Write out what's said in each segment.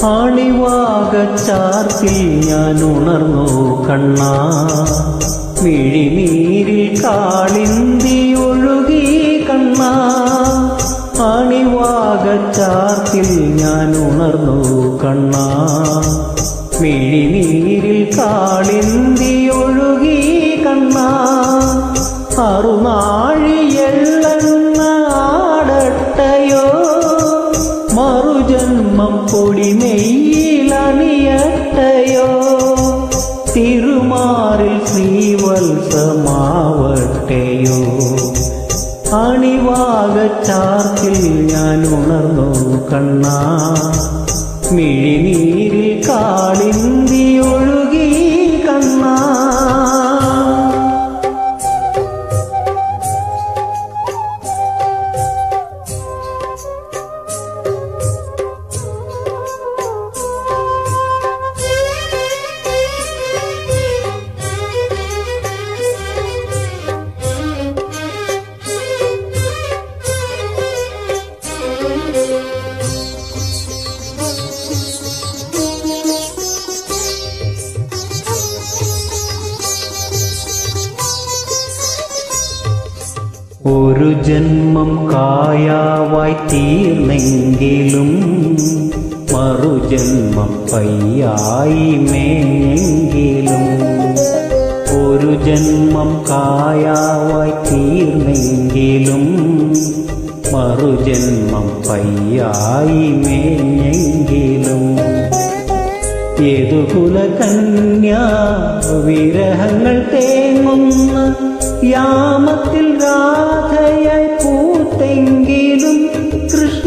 ആണിവാകച്ചാർത്തിൽ ഞാൻ ഉണർന്നു കണ്ണാ മിഴിനീരിൽ കാളിന്തി ഒഴുകി കണ്ണാ ആണിവാകച്ചാർത്തിൽ ഞാൻ ഉണർന്നു കണ്ണാ മിഴിനീരിൽ കാളിന്തി ഒഴുകി കണ്ണാ അറുനാഴിയെള്ളെണ്ണ ആടട്ടയോ മറുജന്മം പൊടിമെയ്യിലണിയട്ടയോ തിരുമാറിൽ ശ്രീവത്സമാവട്ടെയോ അണിവാകച്ചാർത്തിൽ ഞാൻ ഉണർന്നു കണ്ണാ മിഴിനീരിൽ കാളിന്തി ഒഴുകി കണ്ണാ ഒരു ജന്മം കായാവായി തീർന്നെങ്കിലും മറുജന്മം പയ്യായി മേഞ്ഞെങ്കിലും ഒരു ജന്മം കായാവായി തീർന്നെങ്കിലും മറുജന്മം പയ്യായി മേഞ്ഞെങ്കിലും യദുകുല കന്യാ വിരഹങ്ങൾ തേങ്ങുന്ന യാമത്തിൽ രാധയായി പൂത്തെങ്കിലും കൃഷ്ണ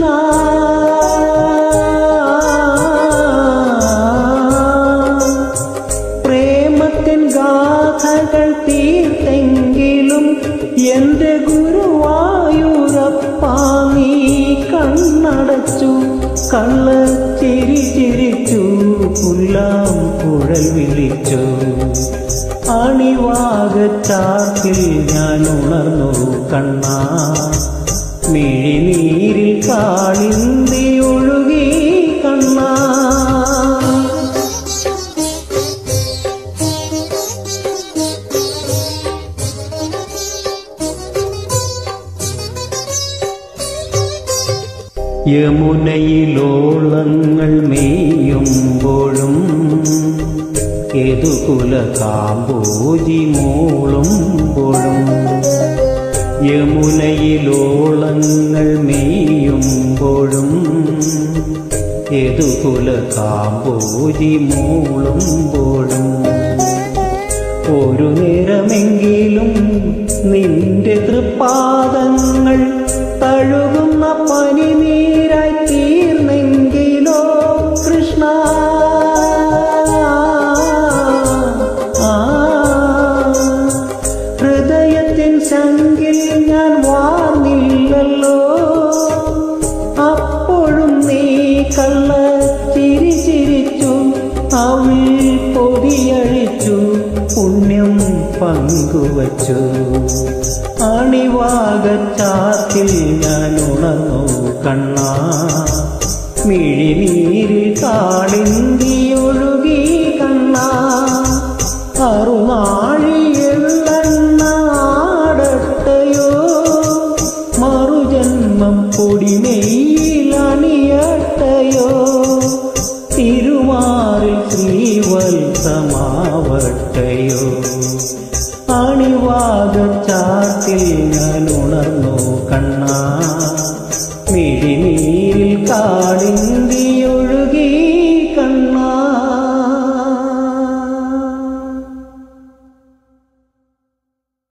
പ്രേമത്തിൻ ഗാഥകൾ തീർത്തെങ്കിലും എന്റെ ഗുരുവായൂരപ്പ നീ കണ്ണടച്ചു കള്ള ചിരി ചിരിച്ചു പുല്ലാം കുഴൽ വിളിച്ചു അണിവാകച്ചാത്തിൽ ഞാൻ ഉണർന്നു കണ്ണാ മിഴിനീരിൽ കാളിന്തി ഒഴുകി കണ്ണാ യമുനയിലോളങ്ങൾ മേയുമ്പോഴും യദുകുല കാമ്പോജി മൂളുമ്പോഴും യമുനയിലോളങ്ങൾ മേയുമ്പോഴും യദുകുല കാമ്പോജി മൂളുമ്പോഴും ഒരു നേരമെങ്കിലും നിന്റെ തൃപ്പാദങ്ങൾ തഴുകുന്ന പനിനീരായി തീർന്നെങ്കിലോ കൃഷ്ണ ആ, ഹൃദയത്തിൻ ശങ്കിൽ ഞാൻ വാർന്നില്ലല്ലോ അപ്പോഴും നീ കള്ള ചിരി ചിരിച്ചു അവൾ പൊതിയഴിച്ചു പുണ്യം പങ്കുവച്ചു അണിവാകച്ചാത്തിൽ ഞാൻ ഉണർന്നു കണ്ണാ മിഴിനീരിൽ കാളിന്തി ഒഴുകി കണ്ണാ അറുനാഴിയെള്ളെണ്ണ ആടട്ടയോ മറുജന്മം പൊടിമെയ്യിലണിയട്ടയോ തിരുമാറിൽ ശ്രീവത്സമാവട്ടയോ അണിവാകച്ചാത്തിൽ ഞാൻ ഉണർന്നു കണ്ണാ